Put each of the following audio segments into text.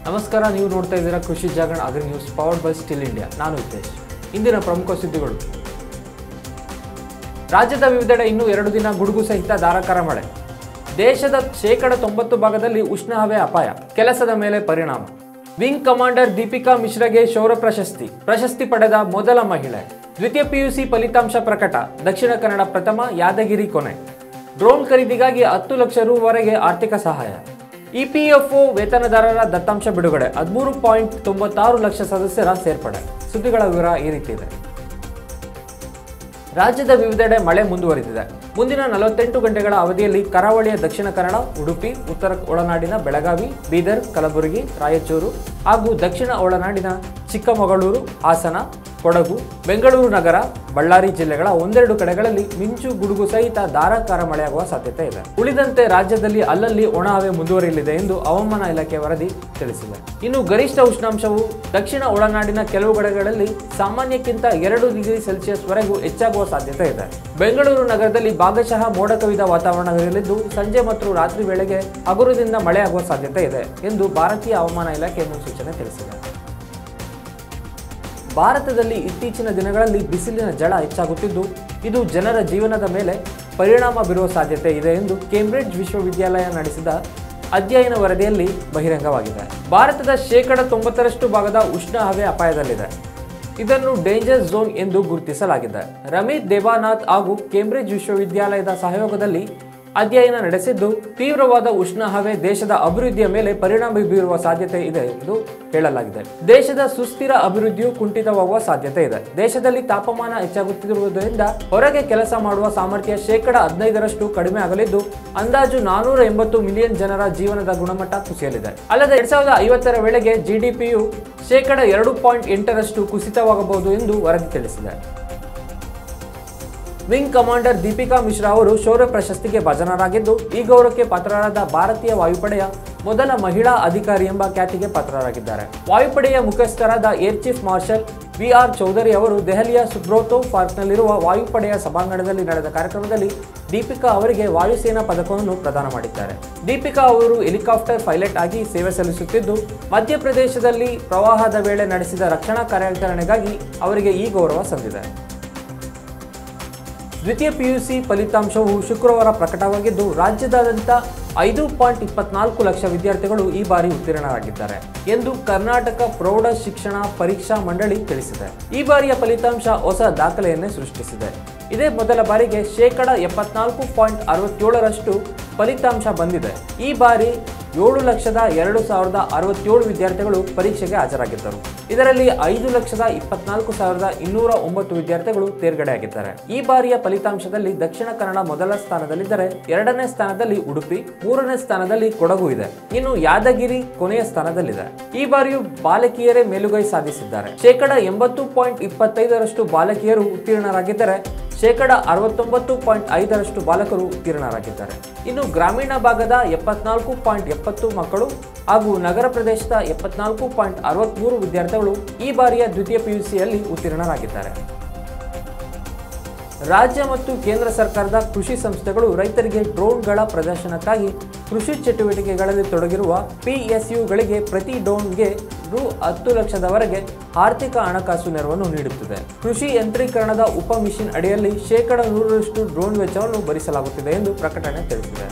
ನಮಸ್ಕಾರ ನೀವು ನೋಡ್ತಾ ಇದ್ದೀರಾ Krishi Jagran agri news powered by Stihl India ನಾನು ಹಿತೇಶ್ ಇಂದಿನ ಪ್ರಮುಖ ಸುದ್ದಿಗಳು ರಾಜ್ಯದ ವಿವಿಧೆಡೆ ಇನ್ನೂ ಎರಡು ದಿನ ಗುಡುಗು ಸಹಿತ ಧಾರಾಕಾರ ಮಳೆ ದೇಶದ ಶೇಕಡ ತೊಂಬತ್ತು ಭಾಗದಲ್ಲಿ ಉಷ್ಣ ಹವೆ ಅಪಾಯ ಕೆಲಸದ ಮೇಲೆ ಪರಿಣಾಮ ವಿಂಗ್ ಕಮಾಂಡರ್ ದೀಪಿಕಾ ಮಿಶ್ರಾಗೆ ಶೌರ್ಯ ಪ್ರಶಸ್ತಿ ಪ್ರಶಸ್ತಿ ಪಡೆದ ಮೊದಲ ಮಹಿಳೆ ದ್ವಿತೀಯ ಪಿಯುಸಿ ಫಲಿತಾಂಶ ಪ್ರಕಟ ದಕ್ಷಿಣ ಕನ್ನಡ ಪ್ರಥಮ ಯಾದಗಿರಿ ಕೊನೆ ಡ್ರೋನ್ ಖರೀದಿಗಾಗಿ ಹತ್ತು ಲಕ್ಷ ರುವರೆಗೆ ಆರ್ಥಿಕ ಸಹಾಯ ಇಪಿಎಫ್ಒ ವೇತನದಾರರ ದತ್ತಾಂಶ ಬಿಡುಗಡೆ ಹದಿಮೂರು ಪಾಯಿಂಟ್ ತೊಂಬತ್ತಾರು ಲಕ್ಷ ಸದಸ್ಯರ ಸೇರ್ಪಡೆ ಸುದ್ದಿಗಳ ವಿವರ ಈ ರೀತಿ ಇದೆ ರಾಜ್ಯದ ವಿವಿಧೆಡೆ ಮಳೆ ಮುಂದುವರಿದಿದೆ ಮುಂದಿನ ನಲವತ್ತೆಂಟು ಗಂಟೆಗಳ ಅವಧಿಯಲ್ಲಿ ಕರಾವಳಿಯ ದಕ್ಷಿಣ ಕನ್ನಡ ಉಡುಪಿ ಉತ್ತರ ಒಳನಾಡಿನ ಬೆಳಗಾವಿ ಬೀದರ್ ಕಲಬುರಗಿ ರಾಯಚೂರು ಹಾಗೂ ದಕ್ಷಿಣ ಒಳನಾಡಿನ ಚಿಕ್ಕಮಗಳೂರು ಹಾಸನ ಕೊಡಗು ಬೆಂಗಳೂರು ನಗರ ಬಳ್ಳಾರಿ ಜಿಲ್ಲೆಗಳ ಒಂದೆರಡು ಕಡೆಗಳಲ್ಲಿ ಮಿಂಚು ಗುಡುಗು ಸಹಿತ ಧಾರಾಕಾರ ಮಳೆಯಾಗುವ ಸಾಧ್ಯತೆ ಇದೆ ಉಳಿದಂತೆ ರಾಜ್ಯದಲ್ಲಿ ಅಲ್ಲಲ್ಲಿ ಒಣ ಹವೆ ಮುಂದುವರಿಯಲಿದೆ ಎಂದು ಹವಾಮಾನ ಇಲಾಖೆ ವರದಿ ತಿಳಿಸಿದೆ ಇನ್ನು ಗರಿಷ್ಠ ಉಷ್ಣಾಂಶವು ದಕ್ಷಿಣ ಒಳನಾಡಿನ ಕೆಲವು ಕಡೆಗಳಲ್ಲಿ ಸಾಮಾನ್ಯಕ್ಕಿಂತ ಎರಡು ಡಿಗ್ರಿ ಸೆಲ್ಸಿಯಸ್ ವರೆಗೂ ಹೆಚ್ಚಾಗುವ ಸಾಧ್ಯತೆ ಇದೆ ಬೆಂಗಳೂರು ನಗರದಲ್ಲಿ ಭಾಗಶಃ ಮೋಡ ಕವಿದ ವಾತಾವರಣವಿರಲಿದ್ದು ಸಂಜೆ ಮತ್ತು ರಾತ್ರಿ ವೇಳೆಗೆ ಹಗುರದಿಂದ ಮಳೆಯಾಗುವ ಸಾಧ್ಯತೆ ಇದೆ ಎಂದು ಭಾರತೀಯ ಹವಾಮಾನ ಇಲಾಖೆ ಮುನ್ಸೂಚನೆ ತಿಳಿಸಿದೆ ಭಾರತದಲ್ಲಿ ಇತ್ತೀಚಿನ ದಿನಗಳಲ್ಲಿ ಬಿಸಿಲಿನ ಜಳ ಹೆಚ್ಚಾಗುತ್ತಿದ್ದು ಇದು ಜನರ ಜೀವನದ ಮೇಲೆ ಪರಿಣಾಮ ಬೀರುವ ಸಾಧ್ಯತೆ ಇದೆ ಎಂದು ಕೇಂಬ್ರಿಡ್ಜ್ ವಿಶ್ವವಿದ್ಯಾಲಯ ನಡೆಸಿದ ಅಧ್ಯಯನ ವರದಿಯಲ್ಲಿ ಬಹಿರಂಗವಾಗಿದೆ ಭಾರತದ ಶೇಕಡ ತೊಂಬತ್ತರಷ್ಟು ಭಾಗದ ಉಷ್ಣ ಹವೆ ಅಪಾಯದಲ್ಲಿದೆ ಇದನ್ನು ಡೇಂಜರ್ ಝೋನ್ ಎಂದು ಗುರುತಿಸಲಾಗಿದೆ ರಮೇಶ್ ದೇವಾನಾಥ್ ಹಾಗೂ ಕೇಂಬ್ರಿಡ್ಜ್ ವಿಶ್ವವಿದ್ಯಾಲಯದ ಸಹಯೋಗದಲ್ಲಿ ಅಧ್ಯಯನ ನಡೆಸಿದ್ದು ತೀವ್ರವಾದ ಉಷ್ಣ ಹವೆ ದೇಶದ ಅಭಿವೃದ್ಧಿಯ ಮೇಲೆ ಪರಿಣಾಮ ಬೀರುವ ಸಾಧ್ಯತೆ ಇದೆ ಎಂದು ಹೇಳಲಾಗಿದೆ ದೇಶದ ಸುಸ್ಥಿರ ಅಭಿವೃದ್ಧಿಯು ಕುಂಠಿತವಾಗುವ ಸಾಧ್ಯತೆ ಇದೆ ದೇಶದಲ್ಲಿ ತಾಪಮಾನ ಹೆಚ್ಚಾಗುತ್ತಿರುವುದರಿಂದ ಹೊರಗೆ ಕೆಲಸ ಮಾಡುವ ಸಾಮರ್ಥ್ಯ ಶೇಕಡ ಹದಿನೈದರಷ್ಟು ಕಡಿಮೆ ಆಗಲಿದ್ದು ಅಂದಾಜು ನಾನೂರ ಎಂಬತ್ತು ಮಿಲಿಯನ್ ಜನರ ಜೀವನದ ಗುಣಮಟ್ಟ ಕುಸಿಯಲಿದೆ ಅಲ್ಲದೆ ಎರಡ್ ಸಾವಿರದ ಐವತ್ತರ ವೇಳೆಗೆ ಜಿಡಿಪಿಯು ಶೇಕಡ ಎರಡು ಪಾಯಿಂಟ್ ಎಂಟರಷ್ಟು ಕುಸಿತವಾಗಬಹುದು ಎಂದು ವರದಿ ತಿಳಿಸಿದೆ ವಿಂಗ್ ಕಮಾಂಡರ್ ದೀಪಿಕಾ ಮಿಶ್ರಾ ಅವರು ಶೌರ್ಯ ಪ್ರಶಸ್ತಿಗೆ ಭಾಜನರಾಗಿದ್ದು ಈ ಗೌರವಕ್ಕೆ ಪಾತ್ರರಾದ ಭಾರತೀಯ ವಾಯುಪಡೆಯ ಮೊದಲ ಮಹಿಳಾ ಅಧಿಕಾರಿ ಎಂಬ ಖ್ಯಾತಿಗೆ ಪಾತ್ರರಾಗಿದ್ದಾರೆ ವಾಯುಪಡೆಯ ಮುಖ್ಯಸ್ಥರಾದ air chief marshal V R Chaudhary ಅವರು ದೆಹಲಿಯ ಸುಬ್ರೋತೋ ಪಾರ್ಕ್ನಲ್ಲಿರುವ ವಾಯುಪಡೆಯ ಸಭಾಂಗಣದಲ್ಲಿ ನಡೆದ ಕಾರ್ಯಕ್ರಮದಲ್ಲಿ ದೀಪಿಕಾ ಅವರಿಗೆ ವಾಯುಸೇನಾ ಪದಕವನ್ನು ಪ್ರದಾನ ಮಾಡಿದ್ದಾರೆ ದೀಪಿಕಾ ಅವರು ಹೆಲಿಕಾಪ್ಟರ್ ಪೈಲಟ್ ಆಗಿ ಸೇವೆ ಸಲ್ಲಿಸುತ್ತಿದ್ದು ಮಧ್ಯಪ್ರದೇಶದಲ್ಲಿ ಪ್ರವಾಹದ ವೇಳೆ ನಡೆಸಿದ ರಕ್ಷಣಾ ಕಾರ್ಯಾಚರಣೆಗಾಗಿ ಅವರಿಗೆ ಈ ಗೌರವ ಸಂದಿದೆ ದ್ವಿತೀಯ ಪಿಯುಸಿ ಫಲಿತಾಂಶವು ಶುಕ್ರವಾರ ಪ್ರಕಟವಾಗಿದ್ದು ರಾಜ್ಯದಾದ್ಯಂತ ಐದು ಪಾಯಿಂಟ್ ಇಪ್ಪತ್ನಾಲ್ಕು ಲಕ್ಷ ವಿದ್ಯಾರ್ಥಿಗಳು ಈ ಬಾರಿ ಉತ್ತೀರ್ಣರಾಗಿದ್ದಾರೆ ಎಂದು ಕರ್ನಾಟಕ ಪ್ರೌಢ ಶಿಕ್ಷಣ ಪರೀಕ್ಷಾ ಮಂಡಳಿ ತಿಳಿಸಿದೆ ಈ ಬಾರಿಯ ಫಲಿತಾಂಶ ಹೊಸ ದಾಖಲೆಯನ್ನೇ ಸೃಷ್ಟಿಸಿದೆ ಇದೇ ಮೊದಲ ಬಾರಿಗೆ ಶೇಕಡ ಎಪ್ಪತ್ನಾಲ್ಕು ಪಾಯಿಂಟ್ ಅರವತ್ತೇಳರಷ್ಟು ಫಲಿತಾಂಶ ಬಂದಿದೆ ಈ ಬಾರಿ ಏಳು ಲಕ್ಷದ ಎರಡು ಸಾವಿರದ ಅರವತ್ತೇಳು ವಿದ್ಯಾರ್ಥಿಗಳು ಪರೀಕ್ಷೆಗೆ ಹಾಜರಾಗಿದ್ದರು ಇದರಲ್ಲಿ ಐದು ಲಕ್ಷದ ಇಪ್ಪತ್ನಾಲ್ಕು ಸಾವಿರದ ಇನ್ನೂರ ಒಂಬತ್ತು ವಿದ್ಯಾರ್ಥಿಗಳು ತೇರ್ಗಡೆಯಾಗಿದ್ದಾರೆ ಈ ಬಾರಿಯ ಫಲಿತಾಂಶದಲ್ಲಿ ದಕ್ಷಿಣ ಕನ್ನಡ ಮೊದಲ ಸ್ಥಾನದಲ್ಲಿದ್ದರೆ ಎರಡನೇ ಸ್ಥಾನದಲ್ಲಿ ಉಡುಪಿ ಮೂರನೇ ಸ್ಥಾನದಲ್ಲಿ ಕೊಡಗು ಇದೆ ಇನ್ನು ಯಾದಗಿರಿ ಕೊನೆಯ ಸ್ಥಾನದಲ್ಲಿದೆ ಈ ಬಾರಿಯೂ ಬಾಲಕಿಯರೇ ಮೇಲುಗೈ ಸಾಧಿಸಿದ್ದಾರೆ ಶೇಕಡ ಎಂಬತ್ತು ಪಾಯಿಂಟ್ ಇಪ್ಪತ್ತೈದರಷ್ಟು ಬಾಲಕಿಯರು ಉತ್ತೀರ್ಣರಾಗಿದ್ದರೆ ಶೇಕಡ ಅರವತ್ತೊಂಬತ್ತು ಪಾಯಿಂಟ್ ಐದರಷ್ಟು ಬಾಲಕರು ಉತ್ತೀರ್ಣರಾಗಿದ್ದಾರೆ ಇನ್ನು ಗ್ರಾಮೀಣ ಭಾಗದ ಎಪ್ಪತ್ನಾಲ್ಕು ಪಾಯಿಂಟ್ ಎಪ್ಪತ್ತು ಮಕ್ಕಳು ಹಾಗೂ ನಗರ ಪ್ರದೇಶದ ಎಪ್ಪತ್ನಾಲ್ಕು ಪಾಯಿಂಟ್ ಅರವತ್ಮೂರು ವಿದ್ಯಾರ್ಥಿಗಳು ಈ ಬಾರಿಯ ದ್ವಿತೀಯ ಪಿಯುಸಿಯಲ್ಲಿ ಉತ್ತೀರ್ಣರಾಗಿದ್ದಾರೆ ರಾಜ್ಯ ಮತ್ತು ಕೇಂದ್ರ ಸರ್ಕಾರದ ಕೃಷಿ ಸಂಸ್ಥೆಗಳು ರೈತರಿಗೆ ಡ್ರೋನ್ಗಳ ಪ್ರದರ್ಶನಕ್ಕಾಗಿ ಕೃಷಿ ಚಟುವಟಿಕೆಗಳಲ್ಲಿ ತೊಡಗಿರುವ ಪಿಎಸ್ಯುಗಳಿಗೆ ಪ್ರತಿ ಡ್ರೋನ್ಗೆ ರು ಹತ್ತು ಲಕ್ಷದವರೆಗೆ ಆರ್ಥಿಕ ಹಣಕಾಸು ನೆರವನ್ನು ನೀಡುತ್ತಿದೆ ಕೃಷಿ ಯಂತ್ರೀಕರಣದ ಉಪ ಮಿಷನ್ ಅಡಿಯಲ್ಲಿ ಶೇಕಡ ನೂರರಷ್ಟು ಡ್ರೋನ್ ವೆಚ್ಚವನ್ನು ಭರಿಸಲಾಗುತ್ತಿದೆ ಎಂದು ಪ್ರಕಟಣೆ ತಿಳಿಸಿದೆ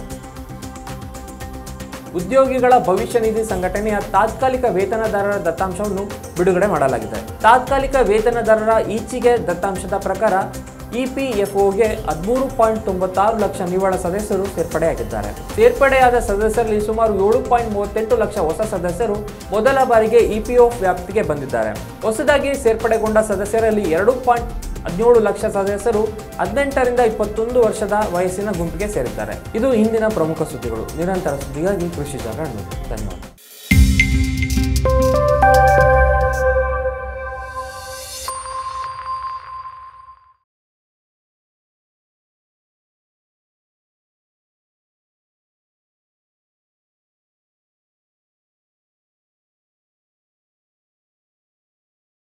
ಉದ್ಯೋಗಿಗಳ ಭವಿಷ್ಯ ನಿಧಿ ಸಂಘಟನೆಯ ತಾತ್ಕಾಲಿಕ ವೇತನದಾರರ ದತ್ತಾಂಶವನ್ನು ಬಿಡುಗಡೆ ಮಾಡಲಾಗಿದೆ ತಾತ್ಕಾಲಿಕ ವೇತನದಾರರ ಈಚೆಗೆ ದತ್ತಾಂಶದ ಪ್ರಕಾರ ಇಪಿಎಫ್ಒಗೆ ಹದಿಮೂರು ಪಾಯಿಂಟ್ ತೊಂಬತ್ತಾರು ಲಕ್ಷ ನಿವ್ವಳ ಸದಸ್ಯರು ಸೇರ್ಪಡೆಯಾಗಿದ್ದಾರೆ ಸೇರ್ಪಡೆಯಾದ ಸದಸ್ಯರಲ್ಲಿ ಸುಮಾರು ಏಳು ಪಾಯಿಂಟ್ ಮೂವತ್ತೆಂಟು ಲಕ್ಷ ಹೊಸ ಸದಸ್ಯರು ಮೊದಲ ಬಾರಿಗೆ ಇಪಿಎಫ್ ವ್ಯಾಪ್ತಿಗೆ ಬಂದಿದ್ದಾರೆ ಹೊಸದಾಗಿ ಸೇರ್ಪಡೆಗೊಂಡ ಸದಸ್ಯರಲ್ಲಿ ಎರಡು ಪಾಯಿಂಟ್ ಹದಿನೇಳು ಲಕ್ಷ ಸದಸ್ಯರು ಹದಿನೆಂಟರಿಂದ ಇಪ್ಪತ್ತೊಂದು ವರ್ಷದ ವಯಸ್ಸಿನ ಗುಂಪಿಗೆ ಸೇರಿದ್ದಾರೆ ಇದು ಇಂದಿನ ಪ್ರಮುಖ ಸುದ್ದಿಗಳು ನಿರಂತರ ಸುದ್ದಿಗಾಗಿ ಕೃಷಿ ಜಾಗರಣ ಧನ್ಯವಾದ